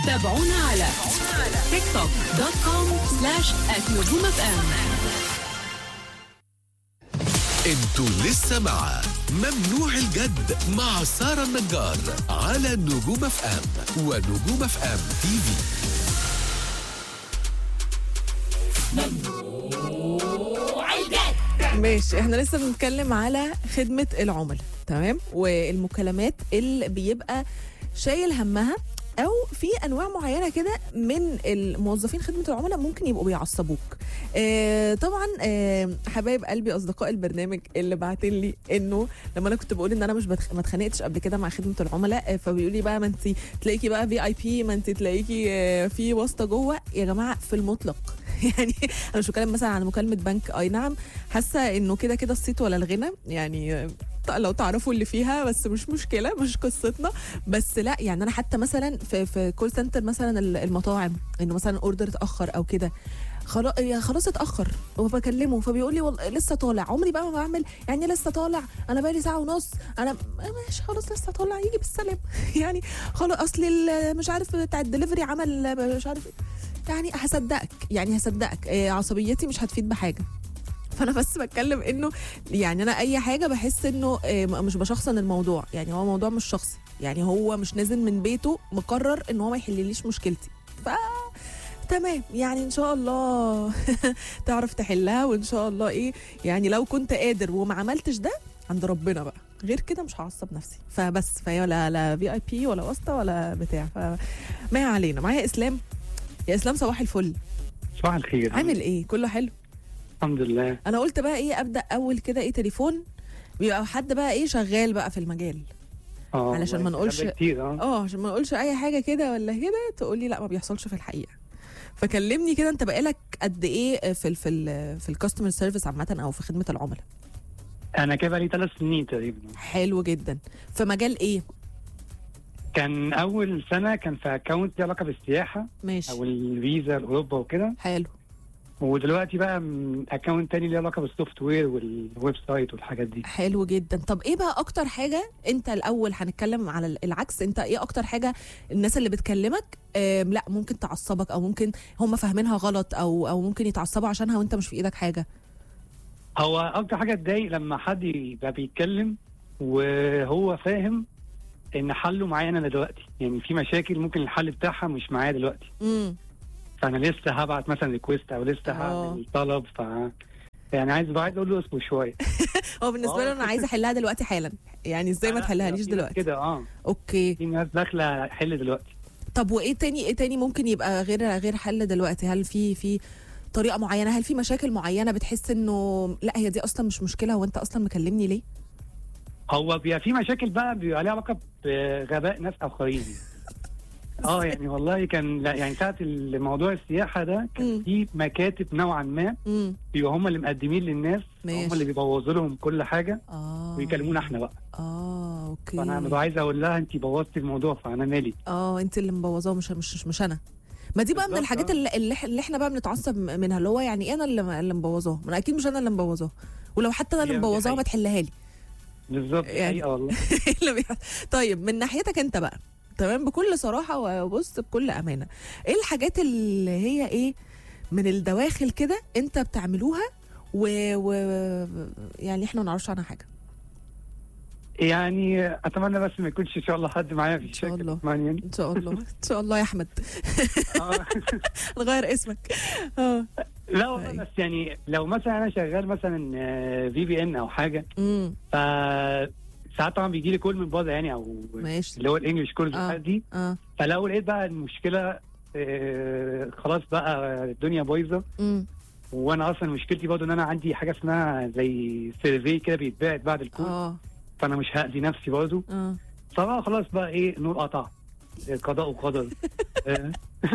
تابعونا على تيك توك دوت كوم سلاش نجوم اف ام انتوا لسه مع ممنوع الجد مع سارة النجار على نجوم اف ام ونجوم اف ام تي في ماشي احنا لسه بنتكلم على خدمة العملاء تمام والمكالمات اللي بيبقى شايل همها او في انواع معينه كده من الموظفين خدمه العملاء ممكن يبقوا بيعصبوك آه طبعا آه حبايب قلبي اصدقاء البرنامج اللي بعتين لي انه لما انا كنت بقول ان انا مش بتخ... ما اتخانقتش قبل كده مع خدمه العملاء آه فبيقول لي بقى ما انت تلاقيكي بقى في اي بي ما انت تلاقيكي آه في واسطه جوه يا جماعه في المطلق يعني انا مش بتكلم مثلا عن مكالمه بنك اي نعم حاسه انه كده كده الصيت ولا الغنى يعني آه، لو تعرفوا اللي فيها بس مش مشكله مش قصتنا بس لا يعني انا حتى مثلا في في كول سنتر مثلا المطاعم انه مثلا اوردر اتاخر او كده خلاص يا خلاص اتاخر وبكلمه فبيقول لي والله لسه طالع عمري بقى ما بعمل يعني لسه طالع انا بقالي ساعه ونص انا ماشي خلاص لسه طالع يجي بالسلام يعني خلاص اصل ال- مش عارف بتاع الدليفري عمل مش عارف إيه. يعني هصدقك يعني هصدقك إيه، عصبيتي مش هتفيد بحاجه فانا بس بتكلم انه يعني انا اي حاجه بحس انه إيه، مش بشخصن الموضوع يعني هو موضوع مش شخصي يعني هو مش نازل من بيته مقرر ان هو ما يحلليش مشكلتي ف تمام يعني ان شاء الله تعرف تحلها وان شاء الله ايه يعني لو كنت قادر وما عملتش ده عند ربنا بقى غير كده مش هعصب نفسي فبس فهي لا لا في اي بي ولا واسطه ولا بتاع فما علينا معايا اسلام يا اسلام صباح الفل صباح الخير عامل ايه كله حلو الحمد لله انا قلت بقى ايه ابدا اول كده ايه تليفون بيبقى حد بقى ايه شغال بقى في المجال اه علشان والله ما نقولش- بقالنا كتير اه اه عشان ما نقولش اي حاجه كده ولا كده تقولي لا ما بيحصلش في الحقيقه فكلمني كده انت بقالك قد ايه في ال في ال في الكاستمر سيرفيس عامه او في خدمه العملاء انا كده بقالي ثلاث سنين تقريبا حلو جدا في مجال ايه كان اول سنه كان في اكونت ليه علاقه بالسياحه ماشي او الفيزا لاوروبا وكده حلو ودلوقتي بقى اكونت تاني ليه علاقه بالسوفت وير والويب سايت والحاجات دي حلو جدا طب ايه بقى اكتر حاجه انت الاول هنتكلم على ال- العكس انت ايه اكتر حاجه الناس اللي بتكلمك آم لا ممكن تعصبك او ممكن هم فاهمينها غلط او او ممكن يتعصبوا عشانها وانت مش في ايدك حاجه هو اكتر حاجه تضايق لما حد يبقى بيتكلم وهو فاهم ان حله معايا انا دلوقتي يعني في مشاكل ممكن الحل بتاعها مش معايا دلوقتي امم فانا لسه هبعت مثلا ريكويست او لسه آه. هعمل طلب ف يعني عايز عايز اقول له اصبر شويه هو بالنسبه آه. له انا عايزه احلها دلوقتي حالا يعني ازاي ما لا، تحلهاليش في ناس دلوقتي كده اه اوكي في ناس داخله حل دلوقتي طب وايه تاني ايه تاني ممكن يبقى غير غير حل دلوقتي هل في في طريقه معينه هل في مشاكل معينه بتحس انه لا هي دي اصلا مش مشكله هو انت اصلا مكلمني ليه هو بيبقى في مشاكل بقى بيبقى ليها علاقه بغباء ناس اخرين اه يعني والله كان لا يعني ساعه الموضوع السياحه ده مم. كان في مكاتب نوعا ما امم بيبقوا هم اللي مقدمين للناس ماشي. هم اللي بيبوظوا لهم كل حاجه اه ويكلمونا احنا بقى اه اوكي فانا ببقى عايز اقول لها انت بوظتي الموضوع فانا مالي اه انت اللي مبوظاه مش مش مش انا ما دي بقى من بالظبط، الحاجات آه. اللي, اللي إح- اللي احنا بقى بنتعصب منها اللي هو يعني ايه انا اللي اللي مبوظاه ما أنا اكيد مش انا اللي مبوظاه ولو حتى انا اللي هي دي مبوظاه ما حقيقة. تحلها لي بالظبط يعني- يعني والله إيه اللي بيحصل طيب من ناحيتك انت بقى تمام بكل صراحه وبص بكل امانه ايه الحاجات اللي هي ايه من الدواخل كده انت بتعملوها و, و... يعني احنا ما نعرفش عنها حاجه يعني اتمنى بس ما يكونش ان شاء الله حد معايا في إن شاء الشركه الله. بيسمعني يعني ان شاء الله ان شاء الله يا احمد آه. نغير اسمك اه لا والله أيوة. بس يعني لو مثلا انا شغال مثلا في بي ان او حاجه امم ف ساعات طبعا بيجي لي كول من بره يعني او ماشي اللي هو الانجلش كولز آه. والحاجات دي اه فلو لقيت بقى المشكله آه، خلاص بقى الدنيا بايظه امم وانا اصلا مشكلتي برضه ان انا عندي حاجه اسمها زي سيرفي كده بيتبعت بعد الكول اه فانا مش هاذي نفسي برضه اه فبقى خلاص بقى ايه نور قطع قضاء وقدر آه،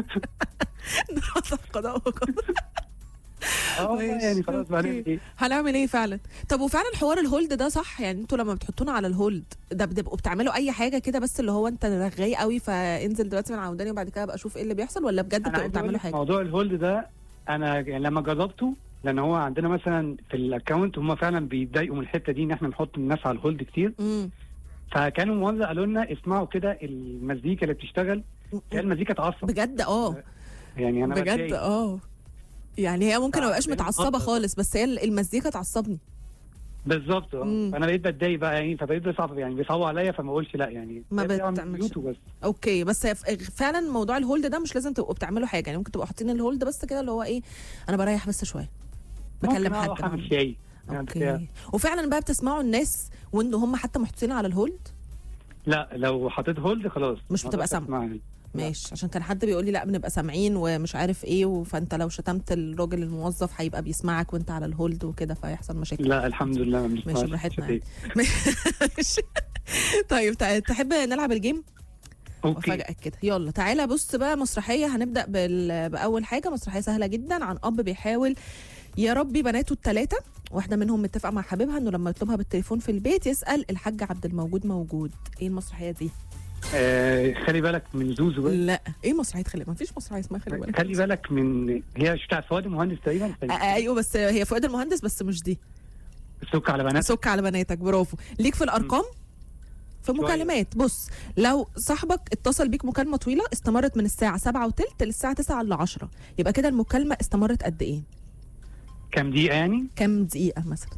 قضاء وقدر اه والله ماشي، يعني خلاص بقى أوكي. نعمل ايه هنعمل ايه فعلا طب وفعلا حوار الهولد ده صح يعني انتوا لما بتحطونا على الهولد ده بتبقوا بتعملوا اي حاجه كده بس اللي هو انت رغاي قوي فانزل دلوقتي من عوداني وبعد كده ابقى اشوف ايه اللي بيحصل ولا بجد انا بتبقوا عايز أقول بتعملوا لك حاجه موضوع الهولد ده انا يعني لما جربته لان هو عندنا مثلا في الاكونت هم فعلا بيتضايقوا من الحته دي ان احنا نحط الناس على الهولد كتير امم فكانوا موظع قالوا لنا اسمعوا كده المزيكا اللي بتشتغل هي المزيكا تعصب بجد اه يعني انا بجد بتضايق. اه يعني هي ممكن ما آه، بقاش يعني متعصبه بفضل. خالص بس هي المزيكا تعصبني بالظبط اه مم. فانا بقيت بتضايق بقى يعني فبقيت بيصعب يعني بيصعبوا عليا فما اقولش لا يعني ما بقيت بعمل بتعملش. ميوت وبس اوكي بس هي ف- فعلا موضوع الهولد ده مش لازم تبقوا بتعملوا حاجه يعني ممكن تبقوا حاطين الهولد بس كده اللي هو ايه انا بريح بس شويه بكلم ممكن حد اروح اعمل معاهم. شاي يعني بتاع. اوكي وفعلا بقى بتسمعوا الناس وان هم حتى محطوطين على الهولد لا لو حطيت هولد خلاص مش ما بتبقى أقدرش سامعة. أسمعها. ماشي عشان كان حد بيقول لي لا بنبقى سامعين ومش عارف ايه فانت لو شتمت الراجل الموظف هيبقى بيسمعك وانت على الهولد وكده فيحصل مشاكل لا الحمد لله ما بنسمعش ماشي براحتنا شتايم. ماشي. طيب تع- تحب نلعب الجيم اوكي وافاجئك كده يلا تعالى بص بقى مسرحيه هنبدا بال... باول حاجه مسرحيه سهله جدا عن اب بيحاول يربي بناته الثلاثه واحده منهم متفقه مع حبيبها انه لما يطلبها بالتليفون في البيت يسال الحاج عبد الموجود موجود ايه المسرحيه دي آه خلي بالك من زوزو بقى. لا ايه مسرحيه خلي ما فيش مسرحيه اسمها خلي بالك خلي بالك من هي مش بتاعت فؤاد المهندس تقريبا آه، ايوه بس هي فؤاد المهندس بس مش دي سك على بنات سك على بناتك برافو ليك في الارقام في شوية. مكالمات بص لو صاحبك اتصل بيك مكالمه طويله استمرت من الساعه 7 وتلت للساعه 9 الا 10 يبقى كده المكالمه استمرت قد ايه كام دقيقه يعني كام دقيقه مثلا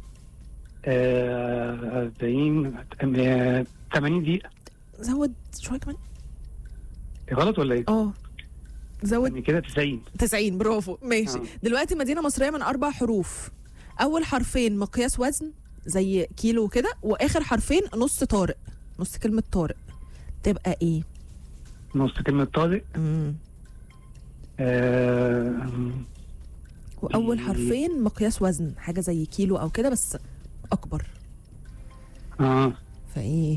آه 40 آه، 80 دقيقه زود شويه كمان غلط ولا ايه؟ اه زود يعني كده 90 90 برافو ماشي آه. دلوقتي مدينه مصريه من اربع حروف اول حرفين مقياس وزن زي كيلو وكده واخر حرفين نص طارق نص كلمه طارق تبقى ايه نص كلمه طارق امم آه واول دي- حرفين مقياس وزن حاجه زي كيلو او كده بس اكبر اه فايه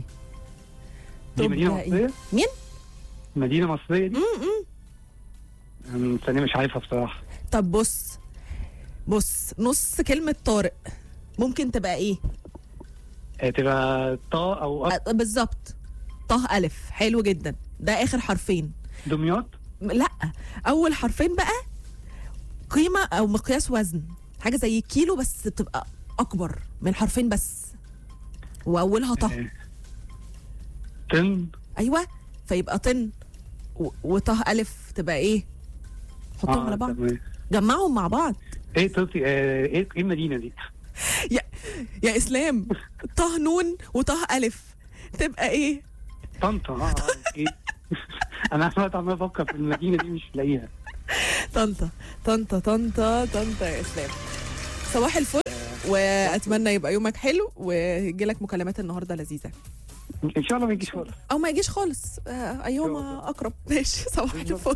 دي مدينه تبقى إيه؟ مصريه مين مدينه مصريه دي م-م. أمم، ثانيه مش عارفها بصراحه طب بص بص نص كلمه طارق ممكن تبقى ايه آه تبقى طا او أب أ- بالظبط طه الف حلو جدا ده اخر حرفين دمياط م- لا اول حرفين بقى قيمه او مقياس وزن حاجه زي كيلو بس بتبقى اكبر من حرفين بس واولها طه آه، طن ايوه فيبقى طن و- وطه الف تبقى ايه حطهم آه، على بعض تمام. جمعهم مع بعض ايه طلتي آه ايه ايه المدينه دي؟ يا اسلام طه نون وطه الف تبقى ايه طنطا اه آه، اوكي انا عمال عمال افكر في المدينه دي مش لاقيها طنطا طنطا طنطا طنطا يا اسلام صباح الفل واتمنى يبقى يومك حلو ويجي لك مكالمات النهارده لذيذه ان شاء الله ما يجيش خالص او ما يجيش خالص آه، ايهما اقرب ماشي صباح الفل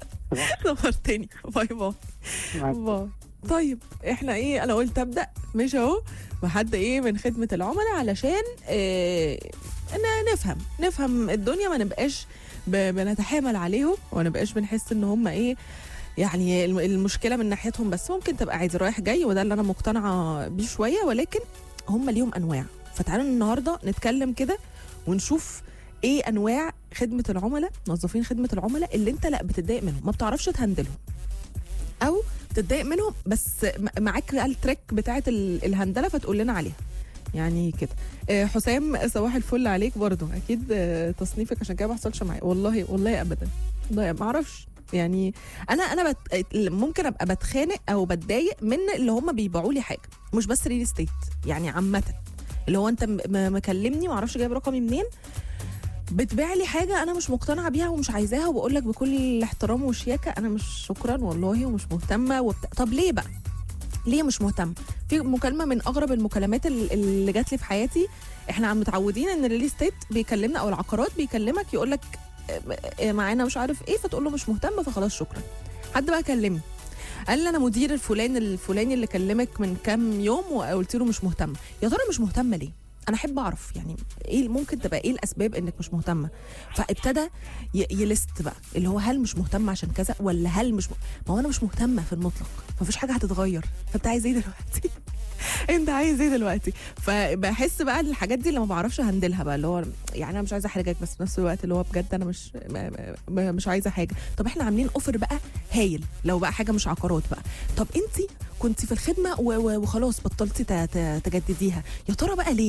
نورتني باي باي مع باي طيب احنا ايه انا قلت ابدا مش اهو بحد ايه من خدمه العملاء علشان إيه ان نفهم نفهم الدنيا ما نبقاش ب- بنتحامل عليهم وما نبقاش بنحس ان هم ايه يعني الم- المشكله من ناحيتهم بس ممكن تبقى عادي رايح جاي وده اللي انا مقتنعه بيه شويه ولكن هم ليهم انواع فتعالوا النهارده نتكلم كده ونشوف ايه انواع خدمه العملاء موظفين خدمه العملاء اللي انت لا بتتضايق منهم ما بتعرفش تهندلهم او تتضايق منهم بس م- معاك بقى التريك بتاعت ال- الهندله فتقول لنا عليها يعني كده آه، حسام صباح الفل عليك برضو اكيد آه، تصنيفك عشان كده ما حصلش معايا والله والله ابدا والله ما اعرفش يعني انا انا بت... ممكن ابقى بتخانق او بتضايق من اللي هم بيبيعوا لي حاجه مش بس ريل استيت يعني عامه اللي هو انت م- م- مكلمني ما اعرفش جايب رقمي منين بتبيع لي حاجه انا مش مقتنعه بيها ومش عايزاها وبقول لك بكل الاحترام والشياكه انا مش شكرا والله ومش مهتمه وبت... طب ليه بقى ليه مش مهتم في مكالمه من اغرب المكالمات ال- اللي جات لي في حياتي احنا عم متعودين ان الريل استيت بيكلمنا او العقارات بيكلمك يقول لك معانا مش عارف ايه فتقول له مش مهتم فخلاص شكرا حد بقى كلمني قال لي انا مدير الفلان الفلاني اللي كلمك من كام يوم وقلت له مش مهتمه يا ترى مش مهتمه ليه انا احب اعرف يعني ايه ممكن تبقى ايه الاسباب انك مش مهتمه فابتدى ي- يلست بقى اللي هو هل مش مهتمه عشان كذا ولا هل مش م... ما هو انا مش مهتمه في المطلق مفيش حاجه هتتغير فانت عايز ايه دلوقتي انت عايز ايه دلوقتي فبحس بقى الحاجات دي اللي ما بعرفش هندلها بقى اللي هو يعني انا مش عايزه احرجك بس في نفس الوقت اللي هو بجد انا مش ما ما مش عايزه حاجه طب احنا عاملين اوفر بقى هايل لو بقى حاجه مش عقارات بقى طب انت كنت في الخدمه و- و- وخلاص بطلتي ت- ت- تجدديها يا ترى بقى ليه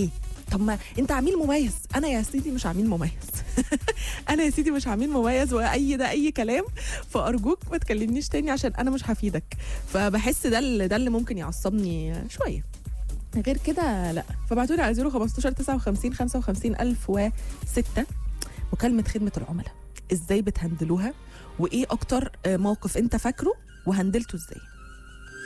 طب ما انت عميل مميز انا يا سيدي مش عميل مميز انا يا سيدي مش عميل مميز واي ده اي كلام فارجوك ما تكلمنيش تاني عشان انا مش هفيدك فبحس ده اللي ده اللي ممكن يعصبني شويه غير كده لا فبعتوا لي على 015 59 55 1006 مكالمه خدمه العملاء ازاي بتهندلوها وايه اكتر آه، موقف انت فاكره وهندلته ازاي